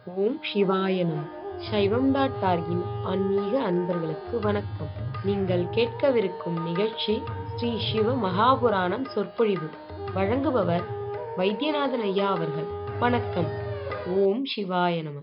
ஓம் சிவாய நம சைவம் டாட் டார்கின் ஆன்மீக அன்பர்களுக்கு வணக்கம் நீங்கள் கேட்கவிருக்கும் நிகழ்ச்சி ஸ்ரீ சிவ மகாபுராணம் சொற்பொழிவு வழங்குபவர் வைத்தியநாதன் ஐயா அவர்கள் வணக்கம் ஓம் சிவாய நம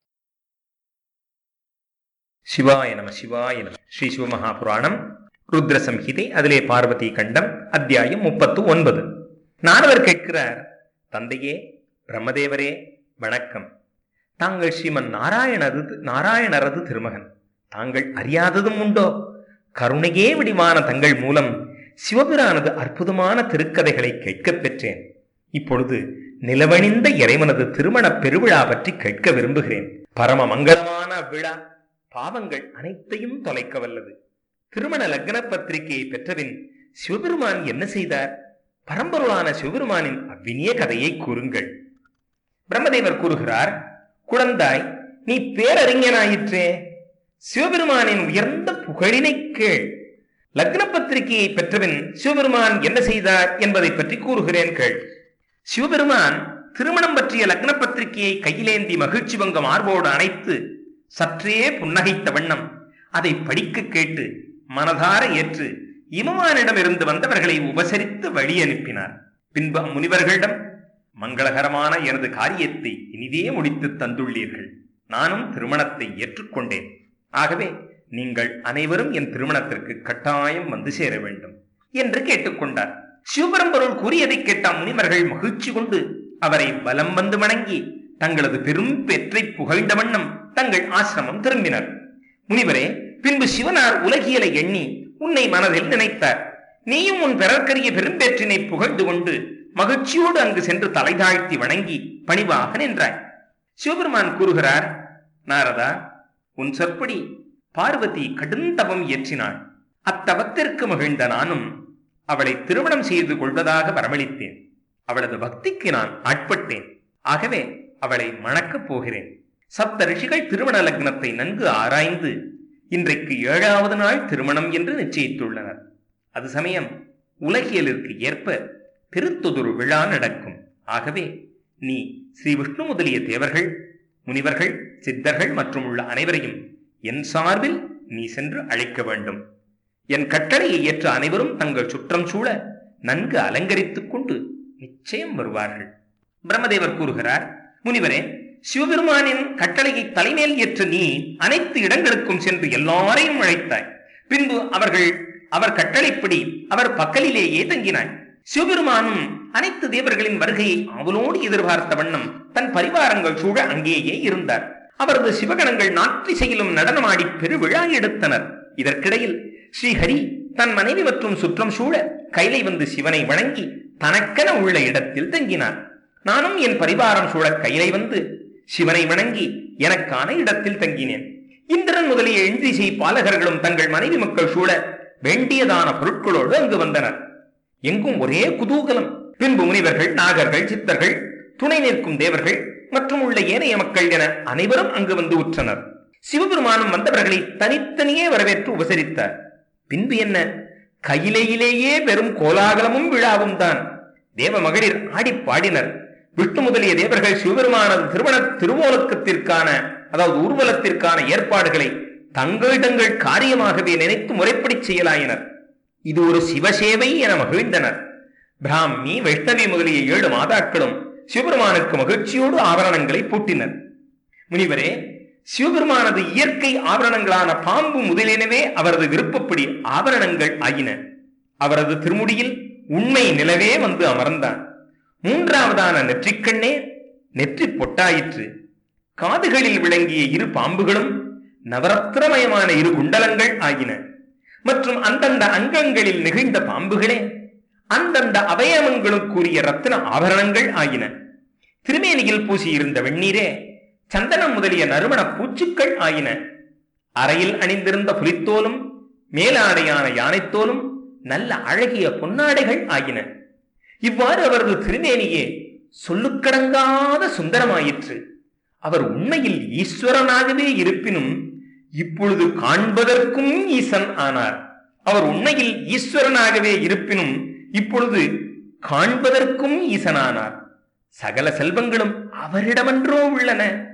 சிவாய நம சிவாய நம ஸ்ரீ சிவமகாபுராணம் ருத்ர சம்ஹிதை அதிலே பார்வதி கண்டம் அத்தியாயம் முப்பத்து ஒன்பது நாரதர் கேட்கிறார் தந்தையே பிரம்மதேவரே வணக்கம் தாங்கள் ஸ்ரீமன் நாராயணரது நாராயணரது திருமகன் தாங்கள் அறியாததும் உண்டோ கருணையே விடிவான தங்கள் மூலம் சிவபிரானது அற்புதமான திருக்கதைகளை கேட்கப் பெற்றேன் இப்பொழுது நிலவணிந்த இறைவனது திருமண பெருவிழா பற்றி கேட்க விரும்புகிறேன் பரம மங்களமான விழா பாவங்கள் அனைத்தையும் தொலைக்க வல்லது திருமண லக்ன பத்திரிகையை பெற்றபின் சிவபெருமான் என்ன செய்தார் பரம்பொருளான சிவபெருமானின் அவ்வினிய கதையை கூறுங்கள் பிரம்மதேவர் கூறுகிறார் குழந்தாய் நீ பேரறிஞனாயிற்றே சிவபெருமானின் உயர்ந்த புகழினை கேள் லக்ன பத்திரிகையை பெற்றபின் சிவபெருமான் என்ன செய்தார் என்பதை பற்றி கூறுகிறேன் கேள் சிவபெருமான் திருமணம் பற்றிய லக்ன பத்திரிகையை கையிலேந்தி மகிழ்ச்சி பங்க மார்போடு அணைத்து சற்றே புன்னகைத்த வண்ணம் அதை படிக்க கேட்டு மனதார ஏற்று இமவானிடமிருந்து வந்தவர்களை உபசரித்து வழி அனுப்பினார் பின்பு அம்முனிவர்களிடம் மங்களகரமான எனது காரியத்தை இனிதே முடித்து தந்துள்ளீர்கள் நானும் திருமணத்தை ஏற்றுக்கொண்டேன் ஆகவே நீங்கள் அனைவரும் என் திருமணத்திற்கு கட்டாயம் வந்து சேர வேண்டும் என்று கேட்டுக்கொண்டார் சிவபரம்பொருள் கூறியதை கேட்ட முனிவர்கள் மகிழ்ச்சி கொண்டு அவரை பலம் வந்து வணங்கி தங்களது பெரும் பெற்றை புகழ்ந்த வண்ணம் தங்கள் ஆசிரமம் திரும்பினர் முனிவரே பின்பு சிவனார் உலகியலை எண்ணி உன்னை மனதில் நினைத்தார் நீயும் உன் பிறர்க்கரிய பெரும்பேற்றினை புகழ்ந்து கொண்டு மகிழ்ச்சியோடு அங்கு சென்று தலை தாழ்த்தி வணங்கி பணிவாக நின்றாய் சிவபெருமான் கூறுகிறார் நாரதா உன் சொற்படி பார்வதி கடுந்தவம் இயற்றினாள் அத்தவத்திற்கு மகிழ்ந்த நானும் அவளை திருமணம் செய்து கொள்வதாக வரமளித்தேன் அவளது பக்திக்கு நான் ஆட்பட்டேன் ஆகவே அவளை மணக்கப் போகிறேன் சப்த ரிஷிகள் திருமண லக்னத்தை நன்கு ஆராய்ந்து இன்றைக்கு ஏழாவது நாள் திருமணம் என்று நிச்சயித்துள்ளனர் அது சமயம் உலகியலிற்கு ஏற்ப பெருத்தொதொரு விழா நடக்கும் ஆகவே நீ ஸ்ரீ விஷ்ணு முதலிய தேவர்கள் முனிவர்கள் சித்தர்கள் மற்றும் உள்ள அனைவரையும் என் சார்பில் நீ சென்று அழைக்க வேண்டும் என் கட்டளையை ஏற்ற அனைவரும் தங்கள் சுற்றம் சூழ நன்கு அலங்கரித்துக் கொண்டு நிச்சயம் வருவார்கள் பிரம்மதேவர் கூறுகிறார் முனிவரே சிவபெருமானின் கட்டளையை தலைமேல் ஏற்ற நீ அனைத்து இடங்களுக்கும் சென்று எல்லாரையும் அழைத்தாய் பின்பு அவர்கள் அவர் கட்டளைப்படி அவர் பக்கலிலேயே தங்கினாய் சிவபெருமானும் அனைத்து தேவர்களின் வருகையை அவளோடு எதிர்பார்த்த வண்ணம் தன் பரிவாரங்கள் சூழ அங்கேயே இருந்தார் அவரது சிவகணங்கள் நாற்றிசையிலும் நடனமாடி பெருவிழா எடுத்தனர் இதற்கிடையில் ஸ்ரீஹரி தன் மனைவி மற்றும் சுற்றம் சூழ கைலை வந்து சிவனை வணங்கி தனக்கென உள்ள இடத்தில் தங்கினார் நானும் என் பரிவாரம் சூழ கைலை வந்து சிவனை வணங்கி எனக்கான இடத்தில் தங்கினேன் இந்திரன் முதலிய எந்திசை பாலகர்களும் தங்கள் மனைவி மக்கள் சூழ வேண்டியதான பொருட்களோடு அங்கு வந்தனர் எங்கும் ஒரே குதூகலம் பின்பு முனிவர்கள் நாகர்கள் சித்தர்கள் துணை நிற்கும் தேவர்கள் மற்றும் உள்ள ஏனைய மக்கள் என அனைவரும் அங்கு வந்து உற்றனர் சிவபெருமானும் வந்தவர்களை தனித்தனியே வரவேற்று உபசரித்தார் பின்பு என்ன கையிலேயிலேயே பெரும் கோலாகலமும் விழாவும் தான் தேவ மகளிர் ஆடி பாடினர் விஷ்ணு முதலிய தேவர்கள் சிவபெருமானது திருமண திருவோலக்கத்திற்கான அதாவது ஊர்வலத்திற்கான ஏற்பாடுகளை தங்கள் தங்கள் காரியமாகவே நினைத்து முறைப்படி செய்யலாயினர் இது ஒரு சிவசேவை என மகிழ்ந்தனர் பிராமி வைஷ்ணவி முதலிய ஏழு மாதாக்களும் சிவபெருமானுக்கு மகிழ்ச்சியோடு ஆபரணங்களை பூட்டினர் முனிவரே சிவபெருமானது இயற்கை ஆபரணங்களான பாம்பு முதலியனவே அவரது விருப்பப்படி ஆபரணங்கள் ஆயின அவரது திருமுடியில் உண்மை நிலவே வந்து அமர்ந்தான் மூன்றாவதான நெற்றிக்கண்ணே நெற்றி பொட்டாயிற்று காதுகளில் விளங்கிய இரு பாம்புகளும் நவரத்னமயமான இரு குண்டலங்கள் ஆகின மற்றும் அந்தந்த அங்கங்களில் நிகழ்ந்த பாம்புகளே அந்தந்த அவயவங்களுக்குரிய ரத்தின ஆபரணங்கள் ஆயின திருமேனியில் பூசியிருந்த வெந்நீரே சந்தனம் முதலிய நறுமண பூச்சுக்கள் ஆயின அறையில் அணிந்திருந்த புலித்தோலும் மேலாடையான யானைத்தோலும் நல்ல அழகிய பொன்னாடைகள் ஆகின இவ்வாறு அவரது திருமேனியே சொல்லுக்கடங்காத சுந்தரமாயிற்று அவர் உண்மையில் ஈஸ்வரனாகவே இருப்பினும் இப்பொழுது காண்பதற்கும் ஈசன் ஆனார் அவர் உண்மையில் ஈஸ்வரனாகவே இருப்பினும் இப்பொழுது காண்பதற்கும் ஈசனானார் சகல செல்வங்களும் அவரிடமன்றோ உள்ளன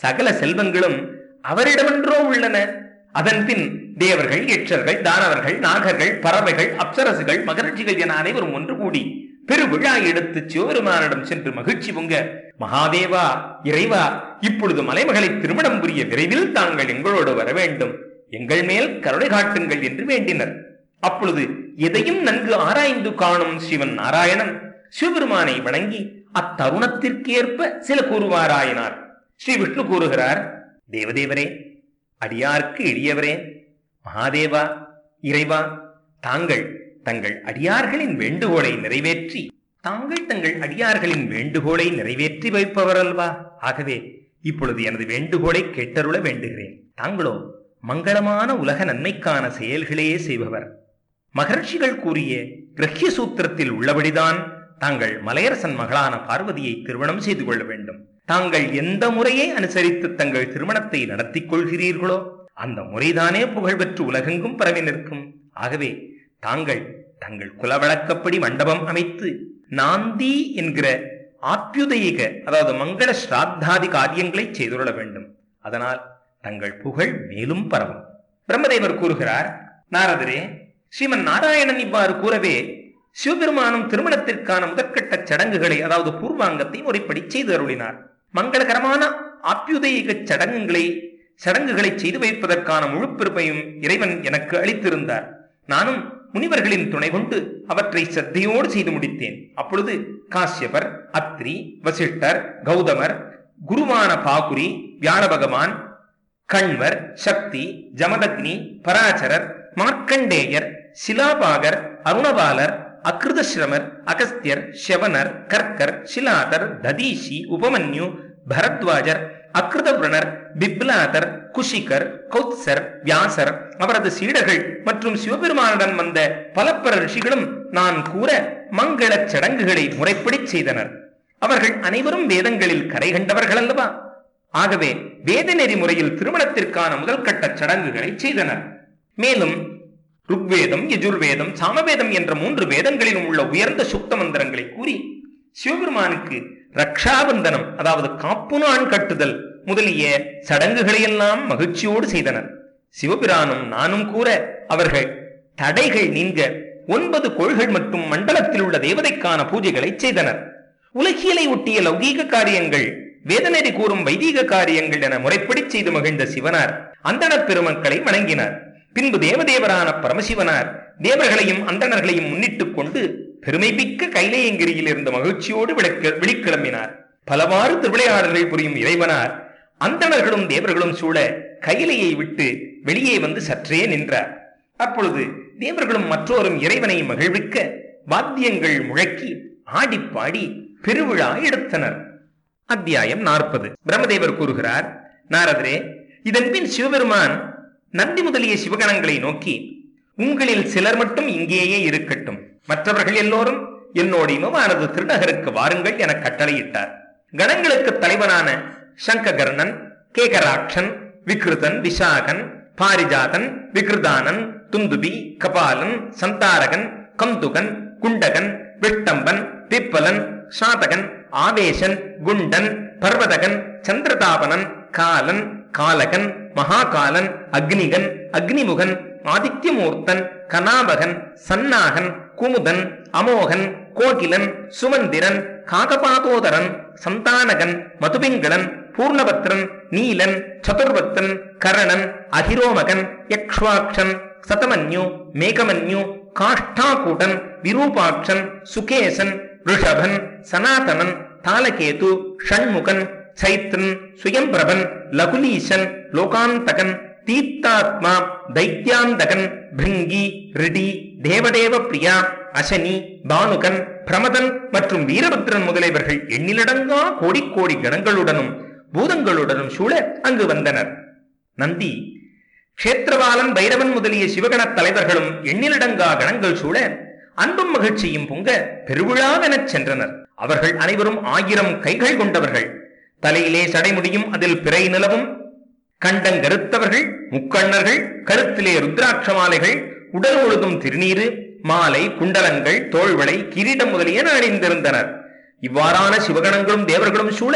சகல செல்வங்களும் அவரிடமென்றோ உள்ளன அதன் பின் தேவர்கள் யட்சர்கள் தானவர்கள் நாகர்கள் பறவைகள் அப்சரசுகள் மகரிஷிகள் என அனைவரும் ஒன்று கூடி பெருவிழா எடுத்து சிவபெருமானிடம் சென்று மகிழ்ச்சி பொங்க மகாதேவா இறைவா இப்பொழுது மலைமகளை திருமணம் புரிய விரைவில் தாங்கள் எங்களோடு வர வேண்டும் எங்கள் மேல் கருணை காட்டுங்கள் என்று வேண்டினர் அப்பொழுது எதையும் நன்கு ஆராய்ந்து காணும் சிவன் நாராயணன் சிவபெருமானை வணங்கி அத்தருணத்திற்கேற்ப சில கூறுவாராயினார் ஸ்ரீ விஷ்ணு கூறுகிறார் தேவதேவரே அடியார்க்கு எளியவரே மகாதேவா இறைவா தாங்கள் தங்கள் அடியார்களின் வேண்டுகோளை நிறைவேற்றி தாங்கள் தங்கள் அடியார்களின் வேண்டுகோளை நிறைவேற்றி வைப்பவர் அல்வா ஆகவே இப்பொழுது எனது வேண்டுகோளை கேட்டருள வேண்டுகிறேன் தாங்களோ மங்களமான உலக நன்மைக்கான செயல்களே செய்பவர் மகர்ஷிகள் கூறிய கிரஹ்ய சூத்திரத்தில் உள்ளபடிதான் தாங்கள் மலையரசன் மகளான பார்வதியை திருமணம் செய்து கொள்ள வேண்டும் தாங்கள் எந்த முறையை அனுசரித்து தங்கள் திருமணத்தை நடத்திக் கொள்கிறீர்களோ அந்த முறைதானே புகழ்பெற்று உலகெங்கும் பரவி நிற்கும் ஆகவே தாங்கள் தங்கள் குலவழக்கப்படி மண்டபம் அமைத்து நாந்தி என்கிற ஆப்யுதயிக அதாவது மங்கள ஸ்ராத்தாதி காரியங்களை செய்துள்ள வேண்டும் அதனால் தங்கள் புகழ் மேலும் பரவும் பிரம்மதேவர் கூறுகிறார் நாரதரே ஸ்ரீமன் நாராயணன் இவ்வாறு கூறவே சிவபெருமானும் திருமணத்திற்கான முதற்கட்ட சடங்குகளை அதாவது பூர்வாங்கத்தை முறைப்படி செய்து அருளினார் மங்களகரமான ஆப்யுதயிக சடங்குகளை சடங்குகளை செய்து வைப்பதற்கான முழு பெருமையும் இறைவன் எனக்கு அளித்திருந்தார் நானும் முனிவர்களின் துணை கொண்டு அவற்றை சத்தையோடு செய்து முடித்தேன் அப்பொழுது காசியபர் அத்ரி வசிஷ்டர் கௌதமர் குருவான பாகுரி வியாழ பகவான் கண்வர் சக்தி ஜமதக்னி பராசரர் மார்க்கண்டேயர் சிலாபாகர் அருணபாலர் அக்ருதஸ்ரமர் அகஸ்தியர் செவனர் கர்க்கர் சிலாதர் ததீஷி உபமன்யு பரத்வாஜர் அக்ருதவ்ரணர் பிப்லாதர் குஷிகர் கௌத்சர் வியாசர் அவரது சீடர்கள் மற்றும் சிவபெருமானுடன் வந்த பல பல ரிஷிகளும் நான் கூற மங்களச் சடங்குகளை முறைப்படி செய்தனர் அவர்கள் அனைவரும் வேதங்களில் கரை கண்டவர்கள் அல்லவா ஆகவே வேத நெறிமுறையில் திருமணத்திற்கான முதல் கட்ட சடங்குகளை செய்தனர் மேலும் ருக்வேதம் யஜுர்வேதம் சாமவேதம் என்ற மூன்று வேதங்களிலும் உள்ள உயர்ந்த சுத்த மந்திரங்களை கூறி சிவபெருமானுக்கு ரக்ஷாபந்தனம் அதாவது காப்பு நான் கட்டுதல் முதலிய சடங்குகளையெல்லாம் மகிழ்ச்சியோடு செய்தனர் சிவபிரானும் நானும் கூற அவர்கள் தடைகள் நீங்க ஒன்பது கோள்கள் மற்றும் மண்டலத்தில் உள்ள தேவதைக்கான பூஜைகளை செய்தனர் உலகியலை ஒட்டிய லௌகீக காரியங்கள் வேதநெறி கூறும் வைதீக காரியங்கள் என முறைப்படி செய்து மகிழ்ந்த சிவனார் அந்தணர் பெருமக்களை வணங்கினார் பின்பு தேவதேவரான பரமசிவனார் தேவர்களையும் அந்தணர்களையும் முன்னிட்டுக் கொண்டு பெருமைமிக்க கைலையங்கிரியில் இருந்த மகிழ்ச்சியோடு விளக்க வெளிக்கிளம்பினார் பலவாறு திருவிளையாடல்கள் புரியும் இறைவனார் அந்தணர்களும் தேவர்களும் சூழ கைலையை விட்டு வெளியே வந்து சற்றே நின்றார் அப்பொழுது தேவர்களும் மற்றோரும் இறைவனை மகிழ்விக்க வாத்தியங்கள் முழக்கி ஆடிப்பாடி பெருவிழா எடுத்தனர் அத்தியாயம் நாற்பது பிரம்மதேவர் கூறுகிறார் நாரதரே இதன் பின் சிவபெருமான் நந்தி முதலிய சிவகணங்களை நோக்கி உங்களில் சிலர் மட்டும் இங்கேயே இருக்கட்டும் மற்றவர்கள் எல்லோரும் என்னோடு இமவானது திருநகருக்கு வாருங்கள் என கட்டளையிட்டார் கணங்களுக்கு தலைவனான சங்ககர்ணன் கேகராட்சன் விக்ருதன் விஷாகன் பாரிஜாதன் விக்ருதானன் துந்துபி கபாலன் சந்தாரகன் கந்துகன் குண்டகன் விட்டம்பன் பிப்பலன் சாதகன் ஆவேசன் குண்டன் பர்வதகன் சந்திரதாபனன் காலன் காலகன் மகாகாலன் அக்னிகன் அக்னிமுகன் ஆதித்யமூர்த்தன் கனாபகன் சன்னாகன் குமுதன் அமோகன் கோகிலன் சுமந்திரன் காகபாதோதரன் சந்தானகன் மதுபிங்களன் பூர்ணபத்ரன் நீலன் சதுர்வத்தன் கரணன் அகிரோமகன் யக்ஷ்வாக்ஷன் சதமன்யு மேகமன்யு காஷ்டாகூடன் விரூபாட்சன் சுகேசன் ரிஷபன் சனாதனன் தாலகேது ஷண்முகன் சைத்ரன் சுயம்பிரபன் லகுலீசன் லோகாந்தகன் தீர்த்தாத்மா தைத்யாந்தகன் பிருங்கி ரிடி தேவதேவ பிரியா அசனி பானுகன் பிரமதன் மற்றும் வீரபத்ரன் முதலியவர்கள் எண்ணிலடங்கா கோடிக்கோடி கணங்களுடனும் பூதங்களுடனும் சூழ அங்கு வந்தனர் நந்தி கஷேத்திரபாலன் பைரவன் முதலிய சிவகணத் தலைவர்களும் எண்ணிலடங்கா கணங்கள் சூழ அன்பும் மகிழ்ச்சியும் பொங்க பெருவிழாவெனச் சென்றனர் அவர்கள் அனைவரும் ஆயிரம் கைகள் கொண்டவர்கள் தலையிலே சடைமுடியும் அதில் பிறை நிலவும் கண்டங்கருத்தவர்கள் முக்கண்ணர்கள் கருத்திலே ருத்ராட்ச மாலைகள் உடல் முழுதும் திருநீரு மாலை குண்டலங்கள் தோள்வளை கிரீடம் முதலியன அணிந்திருந்தனர் இவ்வாறான சிவகணங்களும் தேவர்களும் சூழ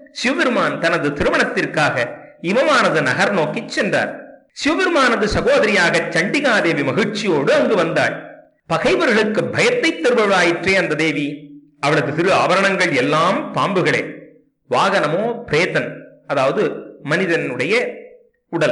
சிவபெருமான் தனது திருமணத்திற்காக இமமானது நகர் நோக்கி சென்றார் சிவபெருமானது சகோதரியாக சண்டிகாதேவி மகிழ்ச்சியோடு அங்கு வந்தாள் பகைவர்களுக்கு பயத்தை தருபவளாயிற்றே அந்த தேவி அவளது திரு ஆபரணங்கள் எல்லாம் பாம்புகளே வாகனமோ பிரேத்தன் அதாவது மனிதனுடைய உடல்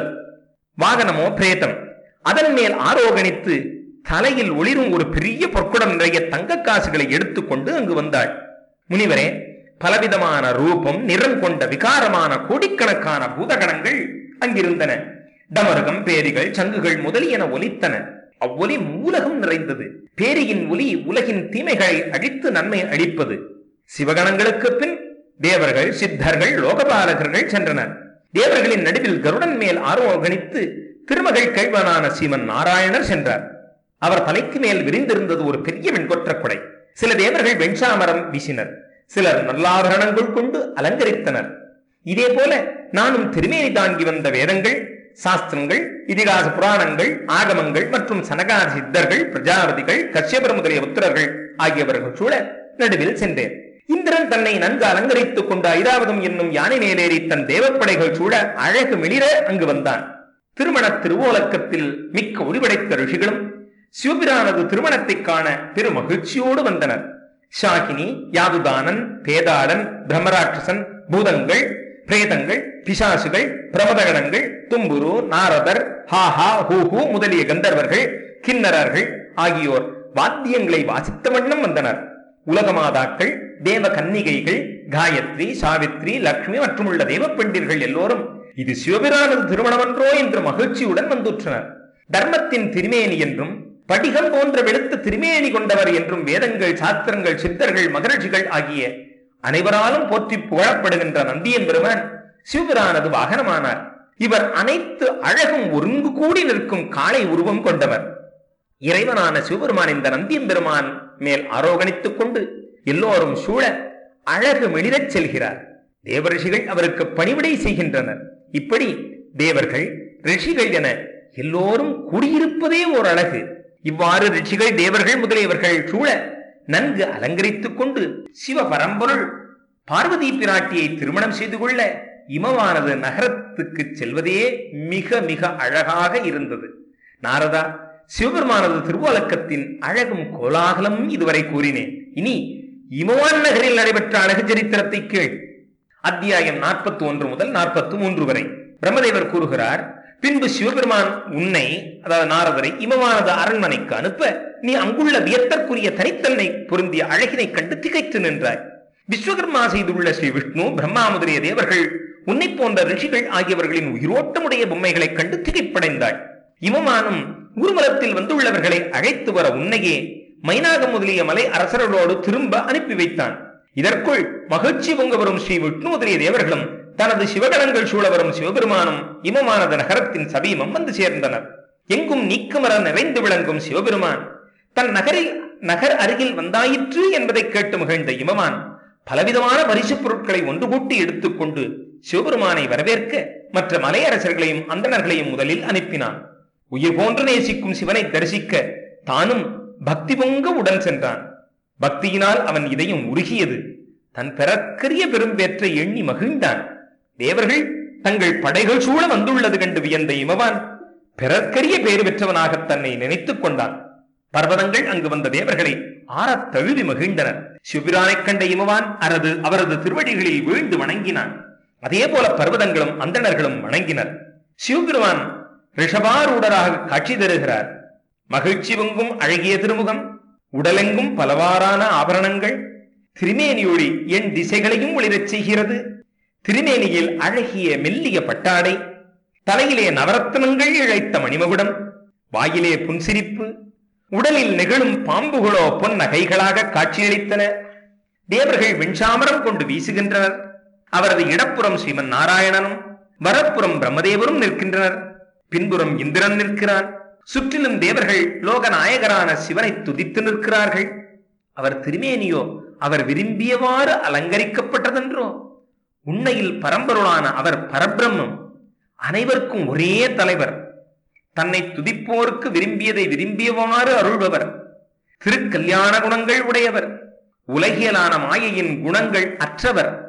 வாகனமோ பிரேதம் அதன் மேல் ஆரோகணித்து தலையில் ஒளிரும் ஒரு பெரிய பொற்குடம் நிறைய தங்க காசுகளை எடுத்துக்கொண்டு அங்கு வந்தாள் முனிவரே பலவிதமான ரூபம் நிறம் கொண்ட விகாரமான கோடிக்கணக்கான பூதகணங்கள் அங்கிருந்தன டமருகம் பேரிகள் சங்குகள் முதலியன ஒலித்தன அவ்வொலி மூலகம் நிறைந்தது பேரியின் ஒலி உலகின் தீமைகளை அழித்து நன்மை அளிப்பது சிவகணங்களுக்கு பின் தேவர்கள் சித்தர்கள் லோகபாலகர்கள் சென்றனர் தேவர்களின் நடுவில் கருடன் மேல் ஆரோகணித்து திருமகள் கேழ்வனான சீமன் நாராயணர் சென்றார் அவர் தலைக்கு மேல் விரிந்திருந்தது ஒரு பெரிய வெண்கொற்ற குடை சில தேவர்கள் வெண்சாமரம் வீசினர் சிலர் நல்லாபரணங்கள் கொண்டு அலங்கரித்தனர் இதே போல நானும் திருமேனி தாங்கி வந்த வேதங்கள் சாஸ்திரங்கள் இதிகாச புராணங்கள் ஆகமங்கள் மற்றும் சனகாதி சித்தர்கள் பிரஜாபதிகள் கஷ்யபர் முதலிய உத்தரர்கள் ஆகியவர்கள் சூழ நடுவில் சென்றேன் இந்திரன் தன்னை நன்கு அலங்கரித்துக் கொண்டு ஐராவதம் என்னும் யானை மேலேறி தன் தேவப்படைகள் சூழ அழகு மிளிர அங்கு வந்தான் திருமண திருவோலக்கத்தில் மிக்க ஒளிவடைத்த ரிஷிகளும் சிவபிரானது திருமணத்தைக் காண பெரும் மகிழ்ச்சியோடு வந்தனர் ஷாகினி யாதுதானன் பேதாளன் பிரம்மராட்சசன் பூதங்கள் பிரேதங்கள் பிசாசுகள் பிரமதகணங்கள் தும்புரு நாரதர் ஹாஹா ஹூஹூ முதலிய கந்தர்வர்கள் கிண்ணறர்கள் ஆகியோர் வாத்தியங்களை வாசித்த வண்ணம் வந்தனர் உலகமாதாக்கள் தேவ கன்னிகைகள் காயத்ரி சாவித்ரி லக்ஷ்மி மற்றும் உள்ள தேவ பெண்டிர்கள் எல்லோரும் இது சிவபிரானது திருமணமன்றோ என்று மகிழ்ச்சியுடன் வந்துற்றனர் தர்மத்தின் திருமேனி என்றும் படிகம் போன்ற வெளுத்த திருமேனி கொண்டவர் என்றும் வேதங்கள் சாஸ்திரங்கள் சித்தர்கள் மகரிஷிகள் ஆகிய அனைவராலும் போற்றி புகழப்படுகின்ற நந்தியன் பெருமான் சிவபிரானது வாகனமானார் இவர் அனைத்து அழகும் ஒருங்கு கூடி நிற்கும் காளை உருவம் கொண்டவர் இறைவனான சிவபெருமான் இந்த நந்தியம் பெருமான் மேல் ஆரோகணித்துக் கொண்டு எல்லோரும் சூழ அழகு மெளிரச் செல்கிறார் தேவரிஷிகள் அவருக்கு பணிவிடை செய்கின்றனர் இப்படி தேவர்கள் ரிஷிகள் என எல்லோரும் குடியிருப்பதே ஓர் அழகு இவ்வாறு ரிஷிகள் தேவர்கள் முதலியவர்கள் சூழ நன்கு அலங்கரித்துக் கொண்டு சிவ பரம்பொருள் பார்வதி பிராட்டியை திருமணம் செய்து கொள்ள இமவானது நகரத்துக்கு செல்வதே மிக மிக அழகாக இருந்தது நாரதா சிவபெருமானது திருவாலக்கத்தின் அழகும் கோலாகலம் இதுவரை கூறினேன் இனி இமவான் நகரில் நடைபெற்ற அழகு சரித்திரத்தை கேள் அத்தியாயம் நாற்பத்தி ஒன்று முதல் நாற்பத்தி மூன்று வரை பிரம்மதேவர் கூறுகிறார் பின்பு சிவபெருமான் உன்னை அதாவது நாரதரை இமவானது அரண்மனைக்கு அனுப்ப நீ அங்குள்ள வியத்தற்குரிய தனித்தன்மை பொருந்திய அழகினை கண்டு திகைத்து நின்றாய் விஸ்வகர்மா செய்துள்ள ஸ்ரீ விஷ்ணு பிரம்மா முதலிய தேவர்கள் உன்னை போன்ற ரிஷிகள் ஆகியவர்களின் உயிரோட்டமுடைய பொம்மைகளைக் கண்டு திகைப்படைந்தாள் இமமானும் ஊர்வலத்தில் வந்துள்ளவர்களை அழைத்து வர உன்னையே மைனாகம் முதலிய மலை அரசர்களோடு திரும்ப அனுப்பி வைத்தான் இதற்குள் மகிழ்ச்சி பொங்க வரும் ஸ்ரீ விஷ்ணு முதலிய தேவர்களும் தனது சிவகணங்கள் சூழ வரும் சிவபெருமானும் இமமானது நகரத்தின் சபீமம் வந்து சேர்ந்தனர் எங்கும் நீக்கமர நிறைந்து விளங்கும் சிவபெருமான் தன் நகரில் நகர் அருகில் வந்தாயிற்று என்பதை கேட்டு மகிழ்ந்த இமமான் பலவிதமான பரிசுப் பொருட்களை ஒன்று கூட்டி எடுத்துக்கொண்டு சிவபெருமானை வரவேற்க மற்ற மலையரசர்களையும் அந்தணர்களையும் முதலில் அனுப்பினான் உயிர் போன்று நேசிக்கும் சிவனை தரிசிக்க தானும் பக்தி பொங்க உடன் சென்றான் பக்தியினால் அவன் இதயம் உருகியது தன் பெறக்கரிய பெரும்பேற்றை எண்ணி மகிழ்ந்தான் தேவர்கள் தங்கள் படைகள் சூழ வந்துள்ளது கண்டு வியந்த இமவான் பிறர்க்கரிய பேறு பெற்றவனாக தன்னை நினைத்துக் கொண்டான் பர்வதங்கள் அங்கு வந்த தேவர்களை ஆறத் தழுவி மகிழ்ந்தனர் சிவபிரானைக் கண்ட இமவான் அரது அவரது திருவடிகளில் வீழ்ந்து வணங்கினான் அதே போல பர்வதங்களும் அந்தணர்களும் வணங்கினர் சிவபெருமான் ரிஷபாரூடராக காட்சி தருகிறார் மகிழ்ச்சி பொங்கும் அழகிய திருமுகம் உடலெங்கும் பலவாறான ஆபரணங்கள் திருமேனியொளி என் திசைகளையும் ஒளிரச் செய்கிறது திருமேனியில் அழகிய மெல்லிய பட்டாடை தலையிலே நவரத்னங்கள் இழைத்த மணிமகுடம் வாயிலே புன்சிரிப்பு உடலில் நெகிழும் பாம்புகளோ பொன் நகைகளாக காட்சியளித்தன தேவர்கள் வெண்சாமரம் கொண்டு வீசுகின்றனர் அவரது இடப்புறம் ஸ்ரீமன் நாராயணனும் வரப்புறம் பிரம்மதேவரும் நிற்கின்றனர் பின்புறம் இந்திரன் நிற்கிறான் சுற்றிலும் தேவர்கள் லோக நாயகரான சிவனை துதித்து நிற்கிறார்கள் அவர் திருமேனியோ அவர் விரும்பியவாறு அலங்கரிக்கப்பட்டதென்றோ உண்மையில் பரம்பொருளான அவர் பரபிரம்மம் அனைவருக்கும் ஒரே தலைவர் தன்னை துதிப்போருக்கு விரும்பியதை விரும்பியவாறு அருள்பவர் திருக்கல்யாண குணங்கள் உடையவர் உலகியலான மாயையின் குணங்கள் அற்றவர்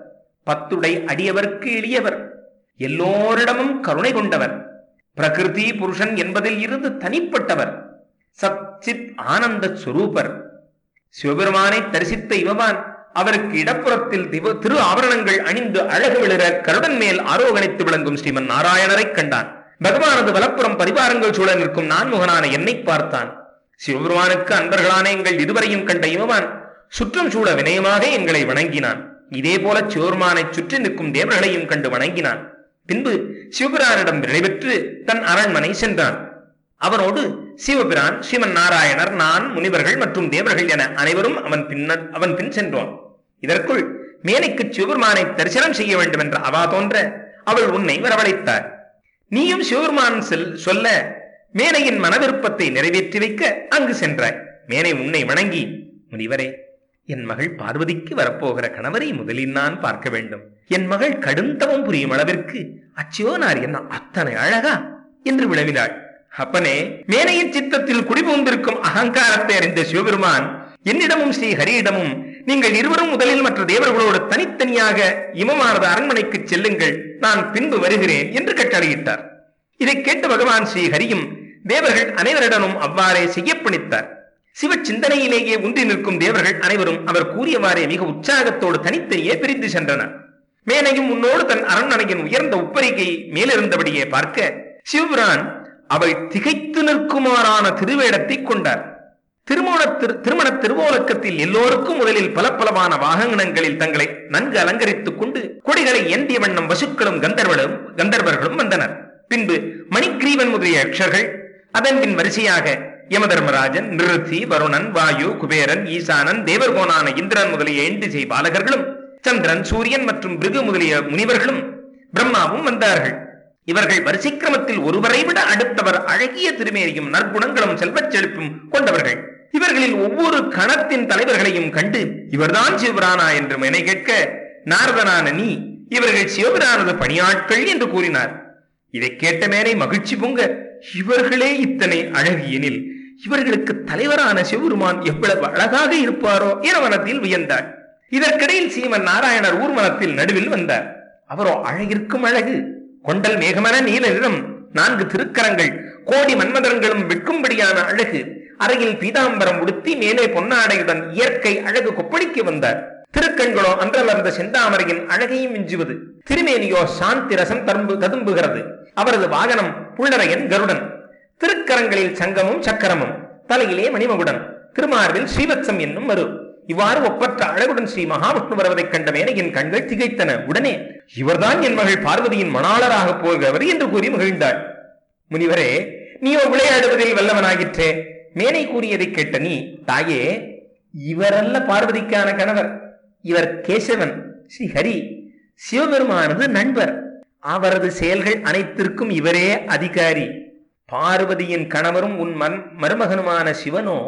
பத்துடை அடியவர்க்கு எளியவர் எல்லோரிடமும் கருணை கொண்டவர் பிரகிருதி புருஷன் என்பதில் இருந்து தனிப்பட்டவர் சச்சித் ஆனந்த சுரூபர் சிவபெருமானை தரிசித்த இவவான் அவருக்கு இடப்புறத்தில் திவ திரு ஆபரணங்கள் அணிந்து அழகு விழுற கருடன் மேல் ஆரோகணித்து விளங்கும் ஸ்ரீமன் நாராயணரைக் கண்டான் பகவானது வலப்புறம் பரிவாரங்கள் சூழ நிற்கும் நான்முகனான என்னை பார்த்தான் சிவபெருமானுக்கு அன்பர்களான எங்கள் இருவரையும் கண்ட இவவான் சுற்றம் சூழ வினயமாக எங்களை வணங்கினான் இதே போல சிவபெருமானை சுற்றி நிற்கும் தேவர்களையும் கண்டு வணங்கினான் பின்பு சிவபிரானிடம் விடைபெற்று தன் அரண்மனை சென்றான் அவனோடு சிவபிரான் ஸ்ரீமன் நாராயணர் நான் முனிவர்கள் மற்றும் தேவர்கள் என அனைவரும் அவன் பின்ன அவன் பின் சென்றோம் இதற்குள் மேனைக்கு சிவபெருமானை தரிசனம் செய்ய வேண்டும் என்ற அவா தோன்ற அவள் உன்னை வரவழைத்தார் நீயும் சிவபெருமான் செல் சொல்ல மேனையின் மனவிருப்பத்தை நிறைவேற்றி வைக்க அங்கு சென்றாய் மேனை உன்னை வணங்கி முனிவரே என் மகள் பார்வதிக்கு வரப்போகிற கணவரை முதலில் நான் பார்க்க வேண்டும் என் மகள் கடுந்தவம் புரியும் அளவிற்கு அச்சியோனார் என்ன அத்தனை அழகா என்று விளவினாள் அப்பனே மேனையின் சித்தத்தில் குடிபுகுந்திருக்கும் அகங்காரத்தை அறிந்த சிவபெருமான் என்னிடமும் ஸ்ரீ ஹரியிடமும் நீங்கள் இருவரும் முதலில் மற்ற தேவர்களோடு தனித்தனியாக இமமானது அரண்மனைக்கு செல்லுங்கள் நான் பின்பு வருகிறேன் என்று கட்டளையிட்டார் இதை கேட்ட பகவான் ஸ்ரீ ஹரியும் தேவர்கள் அனைவரிடமும் அவ்வாறே செய்யப்பணித்தார் சிவ சிந்தனையிலேயே ஒன்றி நிற்கும் தேவர்கள் அனைவரும் அவர் கூறியவாறே மிக உற்சாகத்தோடு தனித்தனியே பிரிந்து சென்றனர் மேனையும் உன்னோடு தன் அரண்மனையின் உயர்ந்த உப்பரிகை மேலிருந்தபடியே பார்க்க சிவபிரான் அவள் திகைத்து நிற்குமாறான திருவேடத்தை கொண்டார் திருமண திரு திருமண திருவோலக்கத்தில் எல்லோருக்கும் முதலில் பல பலவான வாகனங்களில் தங்களை நன்கு அலங்கரித்துக் கொண்டு கொடிகளை ஏந்திய வண்ணம் வசுக்களும் கந்தர்வர்களும் கந்தர்வர்களும் வந்தனர் பின்பு மணிக்ரீவன் முதலிய யக்ஷர்கள் அதன் பின் வரிசையாக யமதர்மராஜன் நிருத்தி வருணன் வாயு குபேரன் ஈசானன் தேவர்கோனான இந்திரன் முதலிய எண்டிசை பாலகர்களும் சந்திரன் சூரியன் மற்றும் பிருகு முதலிய முனிவர்களும் பிரம்மாவும் வந்தார்கள் இவர்கள் வரிசைக்கிரமத்தில் ஒருவரை விட அடுத்தவர் அழகிய திருமேனியும் நற்குணங்களும் செல்வச் செழிப்பும் கொண்டவர்கள் இவர்களில் ஒவ்வொரு கணத்தின் தலைவர்களையும் கண்டு இவர்தான் சிவபிரானா என்று மெனை கேட்க நாரதனான நீ இவர்கள் சிவபிரானது பணியாட்கள் என்று கூறினார் இதை கேட்ட மேலே மகிழ்ச்சி பொங்க இவர்களே இத்தனை அழகியனில் இவர்களுக்கு தலைவரான சிவபெருமான் எவ்வளவு அழகாக இருப்பாரோ என மனத்தில் வியந்தாள் இதற்கிடையில் சீமன் நாராயணர் ஊர்வலத்தில் நடுவில் வந்தார் அவரோ அழகிற்கும் அழகு கொண்டல் மேகமன நீல நிறம் நான்கு திருக்கரங்கள் கோடி மன்மதர்களும் விற்கும்படியான அழகு அறையில் பீதாம்பரம் உடுத்தி மேலே பொன்னாடையுடன் இயற்கை அழகு கொப்பளிக்க வந்தார் திருக்கண்களோ அன்றலர்ந்த செந்தாமரையின் அழகையும் மிஞ்சுவது திருமேனியோ சாந்தி ரசம் தரும்பு ததும்புகிறது அவரது வாகனம் புள்ளரையன் கருடன் திருக்கரங்களில் சங்கமும் சக்கரமும் தலையிலே மணிமகுடன் திருமார்பில் ஸ்ரீவத்சம் என்னும் மறு இவ்வாறு ஒப்பற்ற அழகுடன் ஸ்ரீ மகாவிஷ்ணு வருவதைக் கண்ட மேனையின் கண்கள் திகைத்தன உடனே இவர்தான் என் மகள் பார்வதியின் மணாளராக போகிறவர் என்று கூறி மகிழ்ந்தாள் முனிவரே நீயோ விளையாடுவதில் வல்லவனாகிற்றே மேனை கூறியதை கேட்ட நீ தாயே இவரல்ல பார்வதிக்கான கணவர் இவர் கேசவன் ஸ்ரீ ஹரி சிவபெருமானது நண்பர் அவரது செயல்கள் அனைத்திற்கும் இவரே அதிகாரி பார்வதியின் கணவரும் உன் மன் மருமகனுமான சிவனோ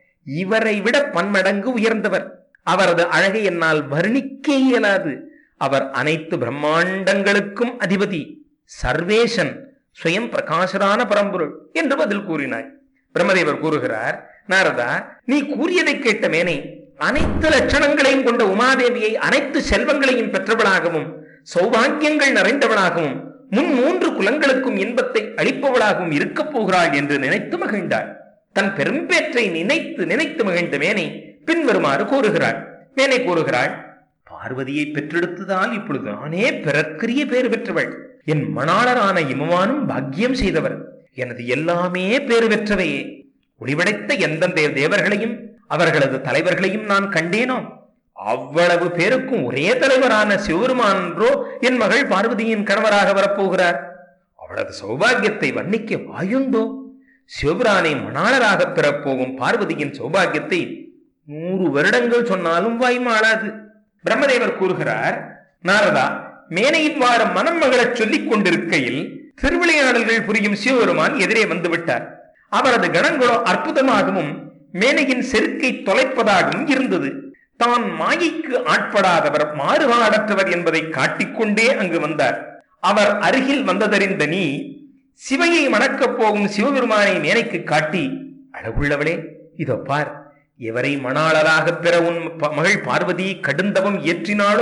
இவரை விட பன்மடங்கு உயர்ந்தவர் அவரது அழகை என்னால் வர்ணிக்க இயலாது அவர் அனைத்து பிரம்மாண்டங்களுக்கும் அதிபதி சர்வேசன் சுயம் பிரகாசரான பரம்பொருள் என்று பதில் கூறினாய் பிரம்மதேவர் கூறுகிறார் நாரதா நீ கூறியதை கேட்ட மேனை அனைத்து லட்சணங்களையும் கொண்ட உமாதேவியை அனைத்து செல்வங்களையும் பெற்றவளாகவும் சௌபாகியங்கள் நிறைந்தவளாகவும் முன் மூன்று குலங்களுக்கும் இன்பத்தை அளிப்பவளாகவும் இருக்கப் போகிறாள் என்று நினைத்து மகிழ்ந்தாள் தன் பெரும்பேற்றை நினைத்து நினைத்து மகிழ்ந்த மேனை பின்வருமாறு கூறுகிறாள் மேனை கூறுகிறாள் பார்வதியை பெற்றெடுத்ததால் இப்பொழுது நானே பிறக்கிரிய பேறு பெற்றவள் என் மணாளரான இமவானும் பாக்கியம் செய்தவர் எனது எல்லாமே பேறு பெற்றவையே ஒளிவடைத்த எந்தெந்த தேவர்களையும் அவர்களது தலைவர்களையும் நான் கண்டேனோ அவ்வளவு பேருக்கும் ஒரே தலைவரான சிவபெருமான்றோ என் மகள் பார்வதியின் கணவராக வரப்போகிறார் அவளது சௌபாகியத்தை வர்ணிக்க வாயுண்டோ சிவபிரானை மணாளராக பெறப்போகும் பார்வதியின் சௌபாகியத்தை நூறு வருடங்கள் சொன்னாலும் வாய் மாளாது பிரம்மதேவர் கூறுகிறார் நாரதா மேனையின் வாரம் மனம் மகளச் சொல்லிக் கொண்டிருக்கையில் திருவிளையாடல்கள் புரியும் சிவபெருமான் எதிரே வந்து விட்டார் அவரது கணங்களோ அற்புதமாகவும் மேனையின் செருக்கை தொலைப்பதாகவும் இருந்தது தான் மாயைக்கு ஆட்படாதவர் மாறுபாடற்றவர் என்பதை காட்டிக்கொண்டே அங்கு வந்தார் அவர் அருகில் வந்ததறிந்த நீ சிவையை மணக்கப் போகும் சிவபெருமானை மேனைக்கு காட்டி அழகுள்ளவளே இதோ பார் எவரை மணாளராக பெற உன் ப- மகள் பார்வதி கடுந்தவம் இயற்றினாளோ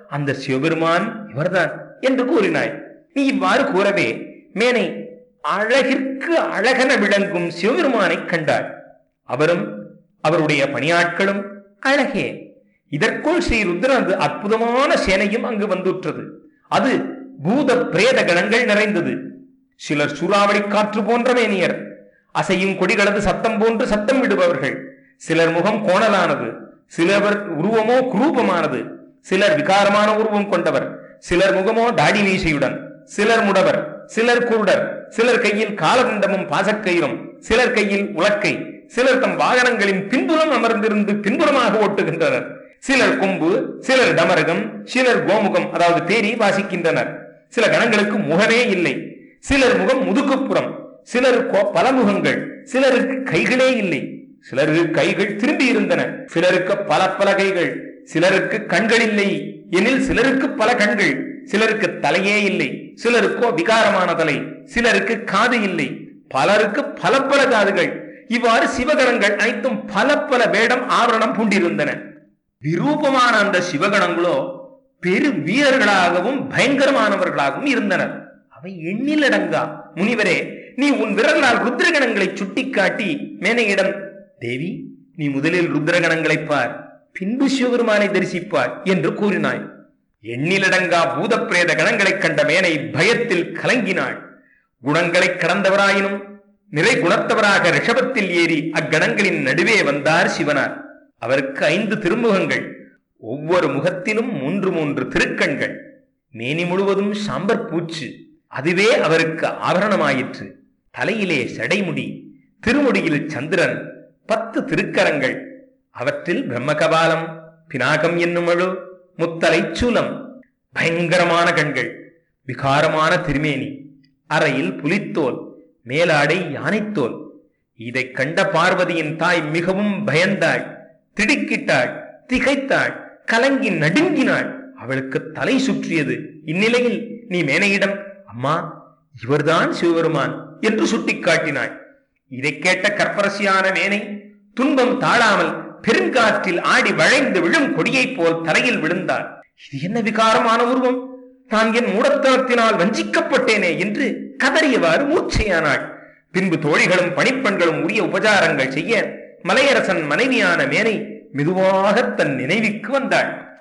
அந்த சிவபெருமான் இவர்தான் என்று கூறினாய் நீ இவ்வாறு கூறவே மேனை அழகிற்கு அழகென விளங்கும் சிவபெருமானை கண்டாள் அவரும் அவருடைய பணியாட்களும் அழகே இதற்குள் ஸ்ரீ ருத்ரனது அற்புதமான சேனையும் அங்கு வந்துற்றது அது பூத பிரேத கணங்கள் நிறைந்தது சிலர் சூறாவளி காற்று போன்ற மேனியர் அசையும் கொடிகளது சத்தம் போன்று சத்தம் விடுபவர்கள் சிலர் முகம் கோணலானது சிலவர் உருவமோ குரூபமானது சிலர் விகாரமான உருவம் கொண்டவர் சிலர் முகமோ தாடி மீசையுடன் சிலர் முடவர் சிலர் குருடர் சிலர் கையில் காலதண்டமும் பாசக்கயிறும் சிலர் கையில் உலக்கை சிலர் தம் வாகனங்களின் பின்புறம் அமர்ந்திருந்து பின்புறமாக ஓட்டுகின்றனர் சிலர் கொம்பு சிலர் டமரகம் சிலர் கோமுகம் அதாவது பேரி வாசிக்கின்றனர் சில கணங்களுக்கு முகமே இல்லை சிலர் முகம் முதுகுப்புறம் சிலர் பல முகங்கள் சிலருக்கு கைகளே இல்லை சிலருக்கு கைகள் திரும்பி இருந்தன சிலருக்கு பல பல கைகள் சிலருக்கு கண்கள் இல்லை எனில் சிலருக்கு பல கண்கள் சிலருக்கு தலையே இல்லை சிலருக்கோ விகாரமான தலை சிலருக்கு காது இல்லை பலருக்கு பல பல காதுகள் இவ்வாறு சிவகணங்கள் அனைத்தும் பல பல வேடம் ஆவரணம் பூண்டிருந்தன விரூபமான அந்த சிவகணங்களோ பெரு வீரர்களாகவும் பயங்கரமானவர்களாகவும் இருந்தனர் அவை எண்ணிலடங்கா முனிவரே நீ உன் விரலால் ருத்ரகணங்களை சுட்டிக்காட்டி மேனையிடம் தேவி நீ முதலில் ருத்ரகணங்களை பார் பின்பு சிவபெருமானை தரிசிப்பார் என்று கூறினாய் எண்ணிலடங்கா பூத பிரேத கணங்களைக் கண்ட மேனை பயத்தில் கலங்கினாள் குணங்களை கடந்தவராயினும் நிறை குணத்தவராக ரிஷபத்தில் ஏறி அக்கணங்களின் நடுவே வந்தார் சிவனார் அவருக்கு ஐந்து திருமுகங்கள் ஒவ்வொரு முகத்திலும் மூன்று மூன்று திருக்கண்கள் மேனி முழுவதும் சாம்பர் பூச்சு அதுவே அவருக்கு ஆபரணமாயிற்று தலையிலே சடைமுடி திருமுடியில் சந்திரன் பத்து திருக்கரங்கள் அவற்றில் பிரம்மகபாலம் பினாகம் என்னும் அழு முத்தலை சூலம் பயங்கரமான கண்கள் விகாரமான திருமேனி அறையில் புலித்தோல் மேலாடை யானைத்தோல் இதைக் கண்ட பார்வதியின் தாய் மிகவும் பயந்தாள் திடுக்கிட்டாள் திகைத்தாள் கலங்கி நடுங்கினாள் அவளுக்கு தலை சுற்றியது இந்நிலையில் நீ மேனையிடம் அம்மா இவர்தான் சிவபெருமான் என்று சுட்டிக்காட்டினாள் இதைக் கேட்ட கற்பரசியான மேனை துன்பம் தாழாமல் பெருங்காற்றில் ஆடி வளைந்து விழும் கொடியைப் போல் தரையில் விழுந்தாள் இது என்ன விகாரமான உருவம் நான் என் மூடத்தனத்தினால் வஞ்சிக்கப்பட்டேனே என்று கதறியவாறு மூர்ச்சையானாள் பின்பு தோழிகளும் பணிப்பெண்களும் உரிய உபசாரங்கள் செய்ய மலையரசன் மனைவியான மேனை மெதுவாக தன் நினைவுக்கு வந்தாள்